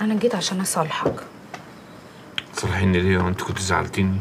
انا جيت عشان اصالحك تصلحيني ليه وانت كنت زعلتيني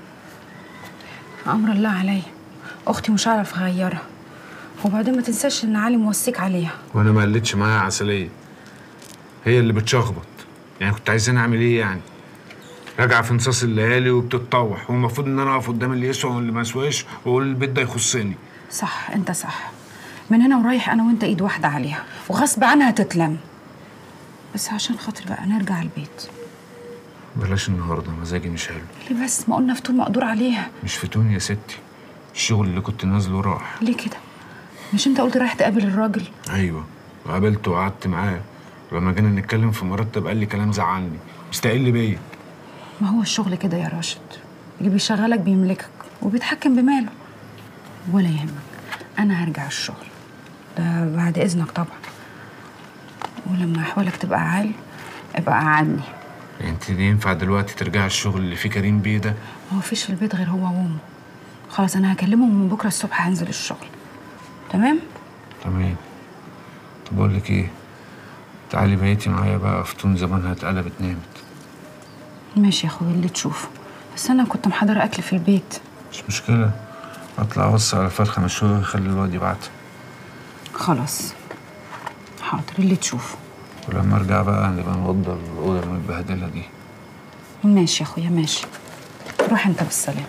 امر الله عليا اختي مش هعرف اغيرها وبعدين ما تنساش ان علي موصيك عليها وانا ما قلتش معاها عسليه هي اللي بتشخبط يعني كنت عايزين اعمل ايه يعني راجعه في نصاص الليالي وبتتطوح والمفروض ان انا اقف قدام اللي يسوى واللي ما يسواش واقول البيت ده يخصني صح انت صح من هنا ورايح انا وانت ايد واحده عليها وغصب عنها تتلم بس عشان خاطر بقى نرجع البيت بلاش النهارده مزاجي مش حلو ليه بس ما قلنا فتون مقدور عليها مش فتون يا ستي الشغل اللي كنت نازله راح ليه كده مش انت قلت رايح تقابل الراجل ايوه وقابلته وقعدت معاه ولما جينا نتكلم في مرتب قال لي كلام زعلني مستقل بيا ما هو الشغل كده يا راشد اللي بيشغلك بيملكك وبيتحكم بماله ولا يهمك انا هرجع الشغل ده بعد اذنك طبعا ولما احوالك تبقى عال ابقى قعدني يعني انت دي ينفع دلوقتي ترجعي الشغل اللي فيه كريم بيه ده ما هو فيش في البيت غير هو وامه خلاص انا هكلمه ومن بكره الصبح هنزل الشغل تمام تمام طب اقول لك ايه تعالي بقيتي معايا بقى فتون زمانها اتقلبت نامت ماشي يا اخويا اللي تشوفه بس انا كنت محضره اكل في البيت مش مشكله اطلع اوصي على فرخه مشويه ويخلي الواد يبعتها خلاص حاضر اللي تشوفه ولما ارجع بقى نبقى نوضب الاوضه المتبهدله دي ماشي يا اخويا ماشي روح انت بالسلامه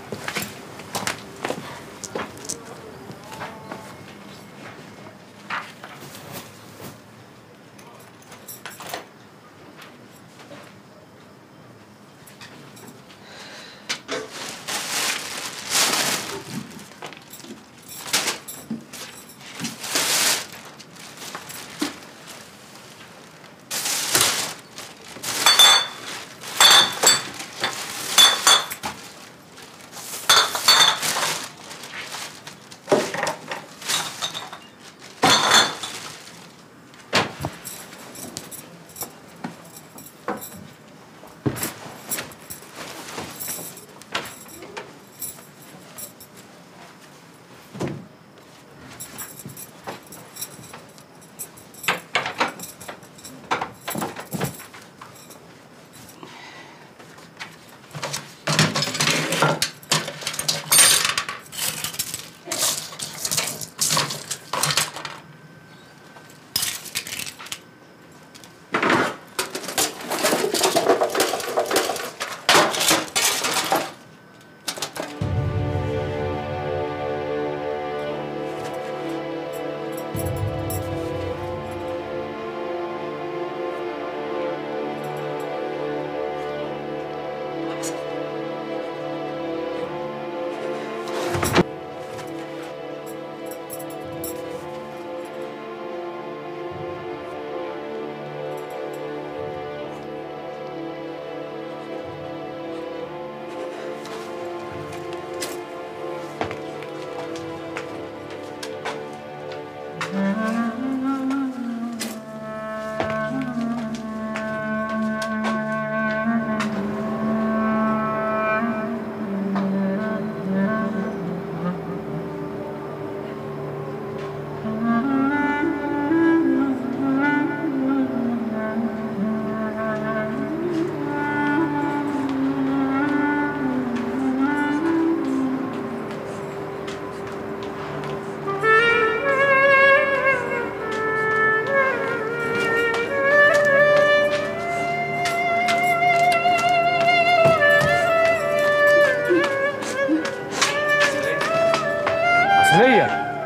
عسلية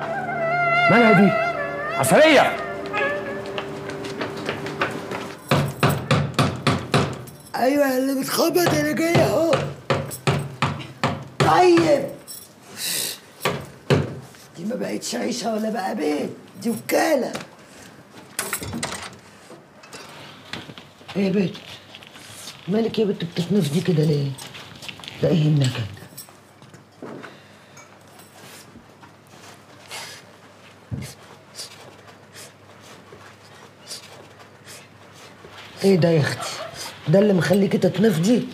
مالها دي؟ عسلية ايوه يا اللي بتخبط انا جاي اهو طيب دي ما بقتش عيشه ولا بقى بيت دي وكاله ايه يا بنت مالك يا بنت بتتنفضي كده ليه؟ ده ايه النكد؟ ايه ده يا اختي؟ ده اللي مخليكي تتنفضي؟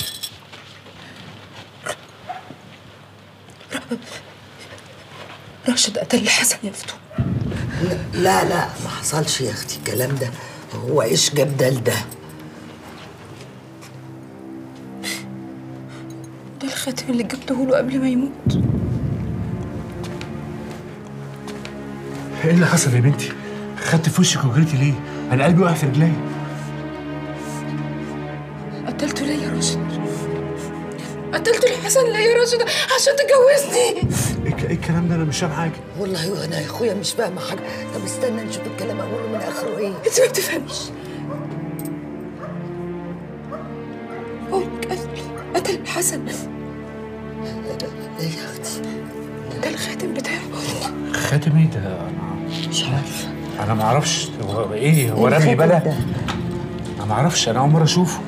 راشد قتل حسن يا فتون لا لا ما حصلش يا اختي الكلام ده هو ايش جاب ده لده الخاتم اللي جبته له قبل ما يموت ايه اللي حصل يا بنتي؟ خدت في وشك وجريتي ليه؟ انا قلبي وقع في رجلي قتلته ليه يا راشد قتلته لحسن ليه يا راشد عشان تجوزني ايه الك- إيه الكلام ده انا مش فاهم حاجه والله انا يا اخويا مش فاهمه حاجه طب استنى نشوف الكلام اوله من اخره ايه انت ما بتفهميش هو قتل قتل حسن ايه يا اختي ده الخاتم بتاعه خاتم ايه ده؟ انا مش عارفه انا ما اعرفش هو ايه هو رمي الخاتم بلا ده. انا ما اعرفش انا اول مره اشوفه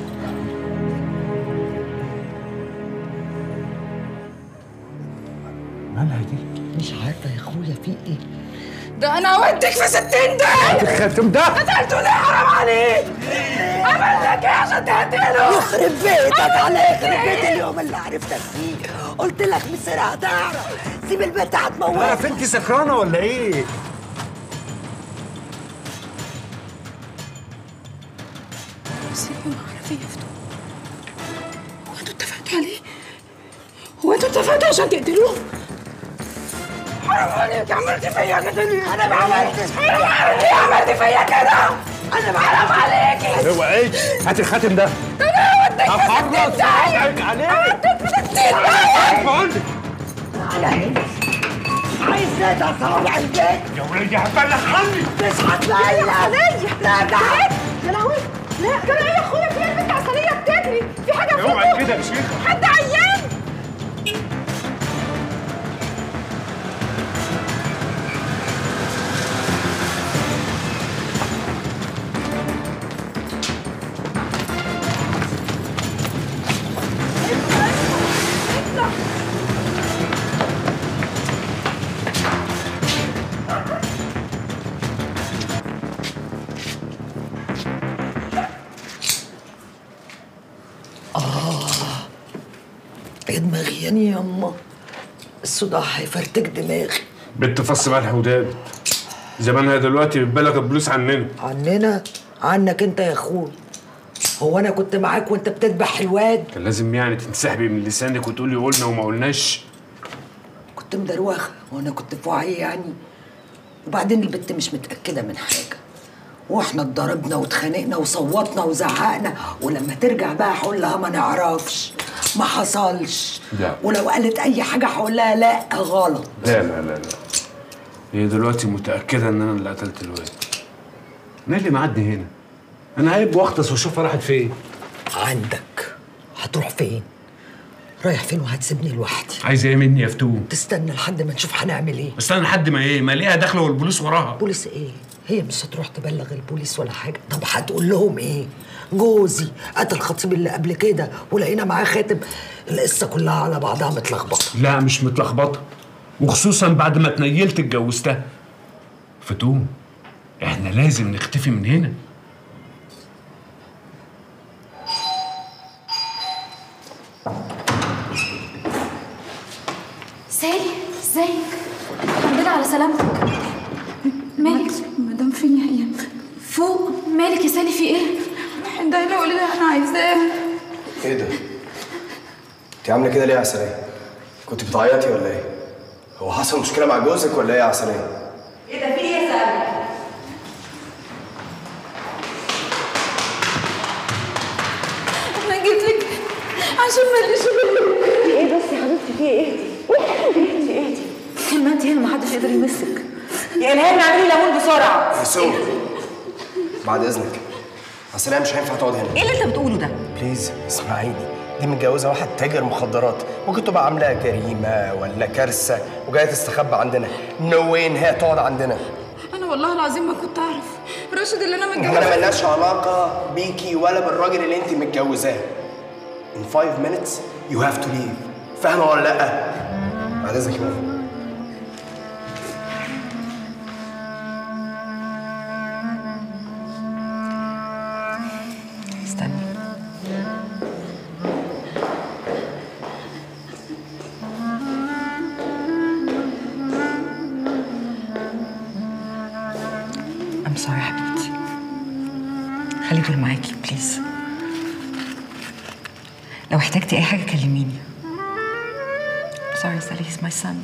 مالها دي؟ مش عارفه يا اخويا في ايه ده انا اوديك في ستين ده الخاتم ده قتلته ليه حرام عليك عمل لك ايه عشان تقتله يخرب بيتك على يخرب بيت اليوم اللي عرفتك فيه قلت لك مصيرها هتعرف سيب البنت هتموت عارف انت سكرانه ولا ايه؟ بس اليوم عرف يفتو هو انتوا اتفقتوا عليه؟ هو انتوا اتفقتوا عشان تقتلوه؟ حرام عليك عملت فيا كده ليه؟ انا ما عملتش حرام عليك عملت فيا كده؟ انا ما حرام عليكي هو ايه؟ هات الخاتم ده انا هوديك في هفرط ستين داهية عليك هوديك في ستين داهية بقول لك على هنا عايز تقطع صوابع البيت يا ولادي هتبلغ عني مش هتلاقي لا لا يا لهوي لا كده ايه يا اخويا في البنت عسلية بتجري في حاجة اوعى كده يا شيخ حد عيان يا دماغي يعني يا يما الصداع هيفرتك دماغي بنت فص ملح وداد زمانها دلوقتي بتبلغ البوليس عننا عننا عنك انت يا اخوي هو انا كنت معاك وانت بتذبح الواد كان لازم يعني تنسحبي من لسانك وتقولي قلنا وما قلناش كنت مدروخه وانا كنت في وعي يعني وبعدين البت مش متاكده من حاجه واحنا اتضربنا واتخانقنا وصوتنا وزعقنا ولما ترجع بقى هقول لها ما نعرفش ما حصلش لا. ولو قالت اي حاجه هقول لها لا غلط لا لا لا لا هي دلوقتي متأكدة إن أنا اللي قتلت الواد أنا اللي معدي هنا أنا عيب واغطس واشوفها راحت فين عندك هتروح فين رايح فين وهتسيبني لوحدي عايزة إيه مني يا فتون؟ تستنى لحد ما نشوف هنعمل ايه استنى لحد ما إيه؟ ما الاقيها داخلة والبوليس وراها بوليس ايه هي مش هتروح تبلغ البوليس ولا حاجه طب هتقول لهم ايه جوزي قتل خطيب اللي قبل كده ولقينا معاه خاتم القصه كلها على بعضها متلخبطه لا مش متلخبطة وخصوصا بعد ما اتنيلت اتجوزتها فتون إحنا لازم نختفي من هنا سالي ازيك الحمد لله على سلامتك مالك مدام فين يا هي فوق مالك يا سالي في ايه ده اللي قولي لي انا عايزاه ايه ده؟ انت عامله كده ليه يا عسلية؟ كنت بتعيطي ولا ايه؟ هو حصل مشكلة مع جوزك ولا ايه يا عسلية؟ انا جيت لك عشان ماليش غيرك ايه بس يا حبيبتي في ايه اهدي اهدي اهدي طول ما انت هنا محدش يقدر يمسك يا الهام اعملي ليمون بسرعه يسوع بعد اذنك عسلية مش هينفع تقعد هنا ايه اللي انت بتقوله ده بليز اسمعيني دي متجوزة واحد تاجر مخدرات ممكن تبقى عاملة جريمة ولا كارثة وجاية تستخبى عندنا نو وين هي تقعد عندنا انا والله العظيم ما كنت اعرف راشد اللي انا احنا متجوزه ملناش علاقة بيكي ولا بالراجل اللي انت متجوزاه In five minutes you have to leave فاهمة ولا لأ؟ بعد اذنك يا ماما استنى I'm sorry حبيبتي خلي دول معاكي بليز لو احتجتي اي حاجه كلميني sorry, Sally. He's my son.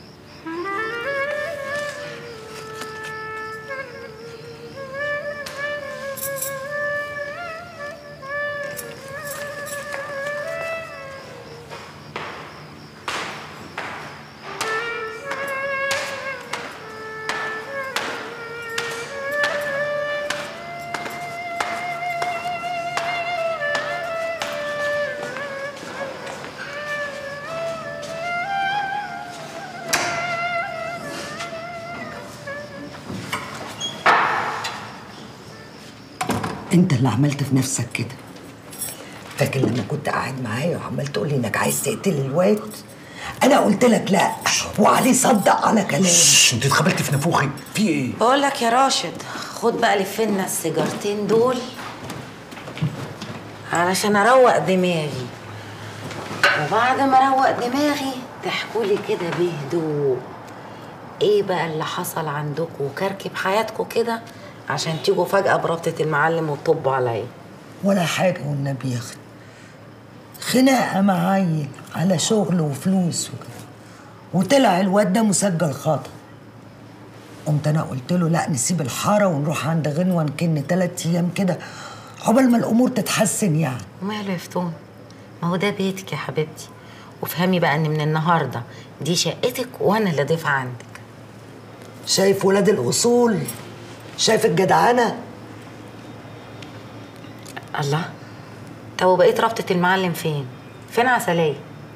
انت اللي عملت في نفسك كده فاكر لما كنت قاعد معايا وعمال تقول لي انك عايز تقتل الواد انا قلت لك لا وعلي صدق على كلامي انت اتخبلت في نافوخي في ايه بقول لك يا راشد خد بقى لفنا السيجارتين دول علشان اروق دماغي وبعد ما اروق دماغي تحكولي كده بهدوء ايه بقى اللي حصل عندكم وكركب حياتكم كده عشان تيجوا فجأة بربطة المعلم وتطبوا عليا ولا حاجه والنبي يا اختي خناقه مع عيل على شغل وفلوس وكده وطلع الواد ده مسجل خطأ قمت انا قلت له لا نسيب الحاره ونروح عند غنوه نكن تلات ايام كده عقبال ما الامور تتحسن يعني وماله يا فتون ما هو ده بيتك يا حبيبتي وافهمي بقى ان من النهارده دي شقتك وانا اللي ضيفه عندك شايف ولاد الاصول شايف الجدعنه الله طب وبقيت رابطة المعلم فين؟ فين عسلية؟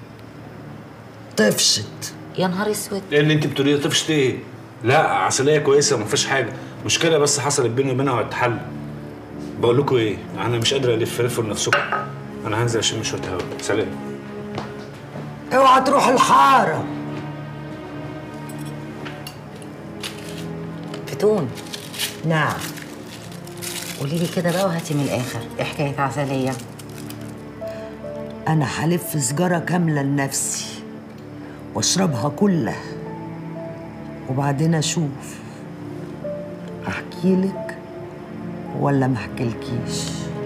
طفشت يا نهار اسود ايه اللي انت بتقوليه ده طفشت ايه لا عسليه كويسه ما فيش حاجه مشكله بس حصلت بيني وبينها وهتتحل بقول لكم ايه انا مش قادر الف لفوا لنفسكم انا هنزل اشم شويه هوا سلام اوعى تروح الحاره فتون نعم قولي لي كده بقى وهاتي من الاخر ايه حكايه عسليه انا هلف سجاره كامله لنفسي واشربها كلها وبعدين اشوف احكي لك ولا ما احكيلكيش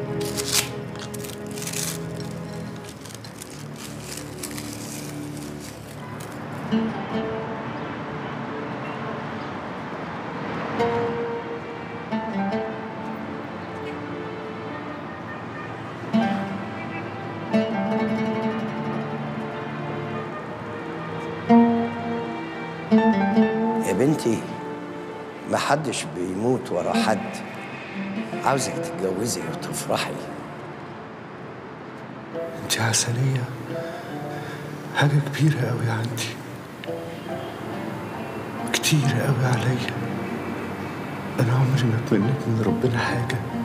يا بنتي ما حدش بيموت ورا حد عاوزك تتجوزي وتفرحي انت عسلية حاجة كبيرة قوي عندي كتير قوي عليا انا عمري ما اتمنيت من ربنا حاجة